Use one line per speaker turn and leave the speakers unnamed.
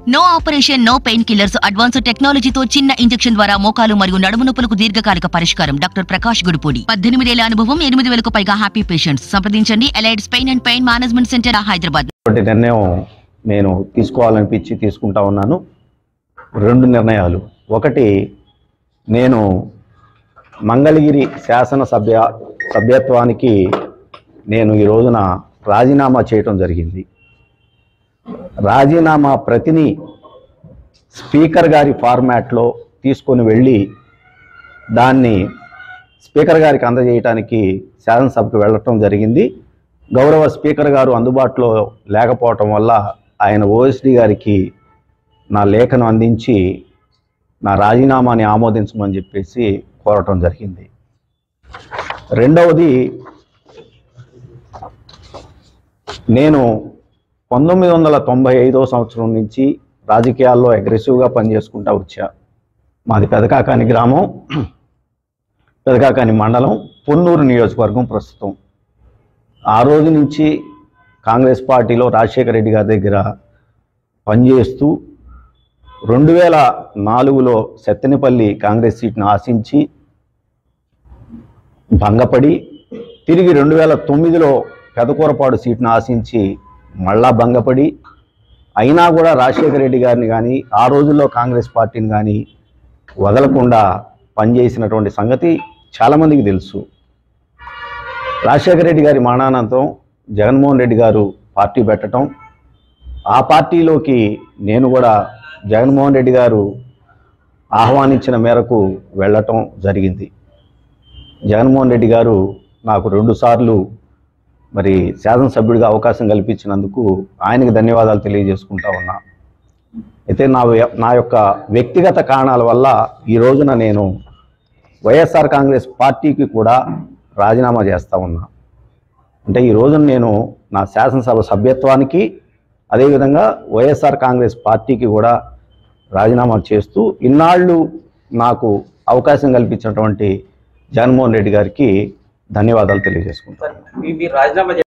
no operation no pain killers advanced టెక్నాలజీతో చిన్న injection ద్వారా మోకాలు మరియు నడుము నొప్పులకు దీర్ఘకాలిక పరిష్కారం డాక్టర్ ప్రకాష్ గుడిపూడి పద్దెనిమిదేళ్ల అనుభవం ఎనిమిది వేలకు పైగా హ్యాపీ పేషెంట్స్ సంప్రదించండి Allied's pain and pain management centre Hyderabad
ఒకటి నిర్ణయం నేను తీసుకోవాలనిపించి తీసుకుంటా ఉన్నాను రెండు నిర్ణయాలు ఒకటి నేను మంగళగిరి శాసన సభ్య సభ్యత్వానికి నేను ఈ రోజున రాజీనామా చేయటం జరిగింది రాజీనామా ప్రతిని స్పీకర్ గారి ఫార్మాట్లో తీసుకొని వెళ్ళి దాన్ని స్పీకర్ గారికి అందజేయటానికి శాసనసభకు వెళ్ళటం జరిగింది గౌరవ స్పీకర్ గారు అందుబాటులో లేకపోవటం వల్ల ఆయన ఓఎస్డి గారికి నా లేఖను అందించి నా రాజీనామాని ఆమోదించమని చెప్పేసి కోరటం జరిగింది రెండవది నేను పంతొమ్మిది వందల తొంభై ఐదో సంవత్సరం నుంచి రాజకీయాల్లో అగ్రెసివ్గా పనిచేసుకుంటా వచ్చా మాది పెదకాకాని గ్రామం పెదకాకాని మండలం పొన్నూరు నియోజకవర్గం ప్రస్తుతం ఆ రోజు నుంచి కాంగ్రెస్ పార్టీలో రాజశేఖర రెడ్డి గారి దగ్గర పనిచేస్తూ రెండు వేల నాలుగులో సత్తెనపల్లి కాంగ్రెస్ సీట్ను ఆశించి భంగపడి తిరిగి రెండు వేల తొమ్మిదిలో పెదకూరపాడు సీట్ను ఆశించి మళ్ళా భంగపడి అయినా కూడా రాజశేఖర రెడ్డి గారిని కానీ ఆ రోజుల్లో కాంగ్రెస్ పార్టీని కానీ వదలకుండా పనిచేసినటువంటి సంగతి చాలామందికి తెలుసు రాజశేఖర రెడ్డి గారి మరణానంతరం జగన్మోహన్ రెడ్డి గారు పార్టీ పెట్టడం ఆ పార్టీలోకి నేను కూడా జగన్మోహన్ రెడ్డి గారు ఆహ్వానించిన మేరకు వెళ్ళటం జరిగింది జగన్మోహన్ రెడ్డి గారు నాకు రెండుసార్లు మరి శాసనసభ్యుడిగా అవకాశం కల్పించినందుకు ఆయనకి ధన్యవాదాలు తెలియజేసుకుంటా ఉన్నా అయితే నా వ్య- నా యొక్క వ్యక్తిగత కారణాల వల్ల ఈ రోజున నేను వైఎస్ఆర్ కాంగ్రెస్ పార్టీకి కూడా రాజీనామా చేస్తా ఉన్నా అంటే ఈ రోజున నేను నా శాసనసభ సభ్యత్వానికి అదేవిధంగా వైఎస్ఆర్ కాంగ్రెస్ పార్టీకి కూడా రాజీనామా చేస్తూ ఇన్నాళ్ళు నాకు అవకాశం కల్పించినటువంటి జగన్మోహన్ రెడ్డి గారికి ధన్యవాదాలు తెలియజేసుకుంటాను
మీ- మీరు రాజీనామా